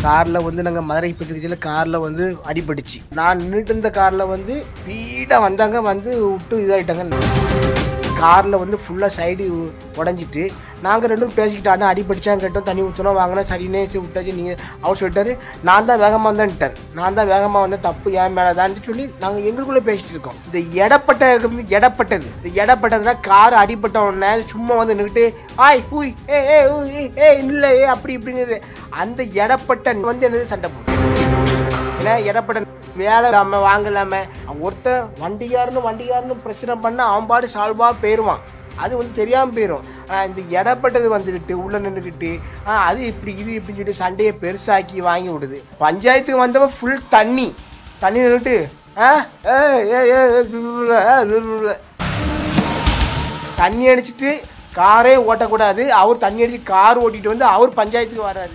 காரில் வந்து நாங்கள் மதுரை போயிட்டு காரில் வந்து அடிபட்டுச்சு நான் நின்றுட்டு இருந்த காரில் வந்து ஸ்பீடாக வந்தாங்க வந்து விட்டு இதாகிட்டாங்க காரில் வந்து ஃபுல்லாக சைடு உடஞ்சிட்டு நாங்கள் ரெண்டும் பேசிக்கிட்டோம் அண்ணா அடிபடிச்சாங்க கேட்டோம் தண்ணி ஊற்றணும் வாங்கினா சரினே சரி விட்டாச்சு நீங்கள் அவர் சொல்லிட்டாரு நான் தான் வேகமாக வந்தேன்ட்டார் நான் தான் வேகமாக வந்தேன் தப்பு ஏன் மேலே தான் சொல்லி நாங்கள் எங்களுக்குள்ளே பேசிட்டு இருக்கோம் இந்த எடப்பட்ட வந்து எடப்பட்டது இந்த எடப்பட்டதுனா கார் அடிபட்ட உடனே சும்மா வந்து நின்றுட்டு ஆய் ஊய் ஏ ஏ ஊய், ஏ ஏ இல்லை ஏ அப்படி இப்படிங்கிறது அந்த எடப்பட்ட வந்து என்னது சண்டை போடும் ஏன்னா இடப்பட்ட வேலை நம்ம வாங்கலாம ஒருத்தன் வண்டிக்காரனு வண்டிக்காரனு பிரச்சனை பண்ண அவன் பாடு சால்வாக போயிடுவான் அது வந்து தெரியாமல் போயிடும் ஆஹ் இந்த இடப்பட்டது வந்துக்கிட்டு உள்ளே நின்றுக்கிட்டு அது இப்படி இது இப்படின்னு சொல்லிட்டு சண்டையை பெருசாக்கி வாங்கி விடுது பஞ்சாயத்துக்கு வந்தவன் ஃபுல் தண்ணி தண்ணி நின்றுட்டு ஆ ஏ, ஏ, ஏ, ஏ, ஆ, தண்ணி அடிச்சிட்டு காரே ஓட்டக்கூடாது அவர் தண்ணி அடிச்சு கார் ஓட்டிட்டு வந்து அவர் பஞ்சாயத்துக்கு வராரு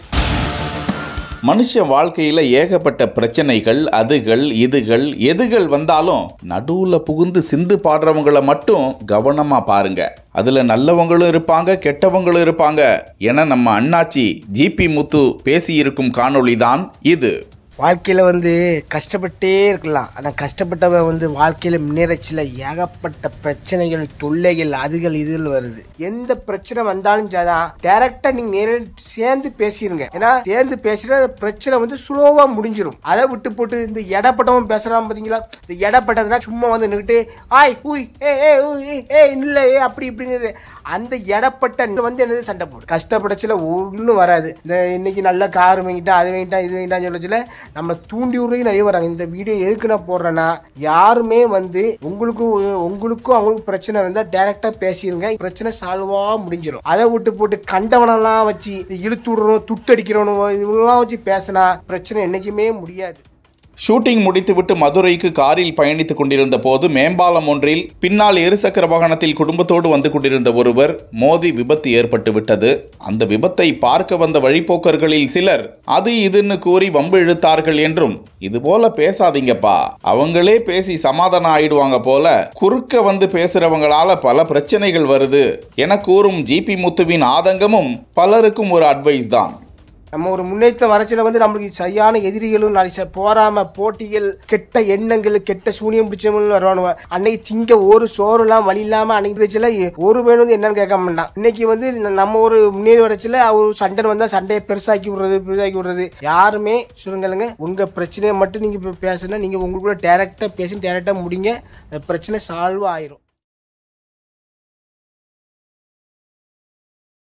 மனுஷ வாழ்க்கையில ஏகப்பட்ட பிரச்சனைகள் அதுகள் இதுகள் எதுகள் வந்தாலும் நடுவுல புகுந்து சிந்து பாடுறவங்கள மட்டும் கவனமா பாருங்க அதுல நல்லவங்களும் இருப்பாங்க கெட்டவங்களும் இருப்பாங்க என நம்ம அண்ணாச்சி ஜிபி முத்து பேசியிருக்கும் காணொளி தான் இது வாழ்க்கையில் வந்து கஷ்டப்பட்டே இருக்கலாம் ஆனால் கஷ்டப்பட்டவன் வந்து வாழ்க்கையில் முன்னேறச்சில ஏகப்பட்ட பிரச்சனைகள் தொல்லைகள் அதுகள் இதுகள் வருது எந்த பிரச்சனை வந்தாலும் சரிதான் டேரக்டா நீங்க நேர சேர்ந்து பேசிடுங்க ஏன்னா சேர்ந்து பேசுற பிரச்சனை வந்து சுலோவா முடிஞ்சிடும் அதை விட்டு போட்டு இந்த எடப்பட்டவன் பேசுறான் பாத்தீங்களா இந்த எடப்பட்டதுனா சும்மா வந்து நின்றுட்டு ஆய் ஊய் ஏ ஏ ஊய், ஏ, ஏ இல்லை ஏ அப்படி இப்படிங்கிறது அந்த எடப்பட்ட வந்து என்னது சண்டை போடும் கஷ்டப்படச்சில ஒன்றும் வராது இந்த இன்னைக்கு நல்ல கார் வாங்கிட்டா அது வாங்கிட்டா இது வாங்கிட்டான்னு சொல்லச்சில நம்ம தூண்டி விடுறதுக்கு நிறைய வராங்க இந்த வீடியோ எதுக்கு நான் போடுறேன்னா யாருமே வந்து உங்களுக்கும் உங்களுக்கும் அவங்களுக்கும் பிரச்சனை இருந்தால் டேரெக்டாக பேசிடுங்க பிரச்சனை சால்வாக முடிஞ்சிடும் அதை விட்டு போட்டு கண்டவனெல்லாம் வச்சு இழுத்து விடுறோம் துட்டடிக்கிறவனும் இவங்கெல்லாம் வச்சு பேசினா பிரச்சனை என்னைக்குமே முடியாது ஷூட்டிங் முடித்துவிட்டு மதுரைக்கு காரில் பயணித்துக் கொண்டிருந்த போது மேம்பாலம் ஒன்றில் பின்னால் இருசக்கர வாகனத்தில் குடும்பத்தோடு வந்து கொண்டிருந்த ஒருவர் மோதி விபத்து ஏற்பட்டு விட்டது அந்த விபத்தை பார்க்க வந்த வழிப்போக்கர்களில் சிலர் அது இதுன்னு கூறி வம்பு இழுத்தார்கள் என்றும் இது போல பேசாதீங்கப்பா அவங்களே பேசி சமாதானம் ஆயிடுவாங்க போல குறுக்க வந்து பேசுறவங்களால பல பிரச்சனைகள் வருது என கூறும் ஜிபி முத்துவின் ஆதங்கமும் பலருக்கும் ஒரு அட்வைஸ் தான் நம்ம ஒரு முன்னேற்றம் வரச்சில வந்து நம்மளுக்கு சரியான எதிரிகளும் நாளைக்கு ச- போராம போட்டிகள் கெட்ட எண்ணங்கள் கெட்ட சூனியம் பிடிச்சவங்களும் வருவானுவ அன்னைக்கு திங்க ஒரு சோறுலாம் வழி இல்லாம அன்னைக்கு வச்சுல ஒரு வேணும் வந்து என்னன்னு கேட்க மாட்டான் இன்னைக்கு வந்து ந- நம்ம ஒரு முன்னேறி வரச்சில ஒரு சண்டை வந்தா சண்டையை பெருசாக்கி விடுறது பெருசாக்கி விடுறது யாருமே சொல்லுங்களுங்க உங்க பிரச்சனையை மட்டும் நீங்க இப்ப பேசுனா நீங்க உங்களுக்குள்ள டேரக்டா பேசி டேரக்டா முடிங்க அந்த பிரச்சனை சால்வ் ஆயிரும்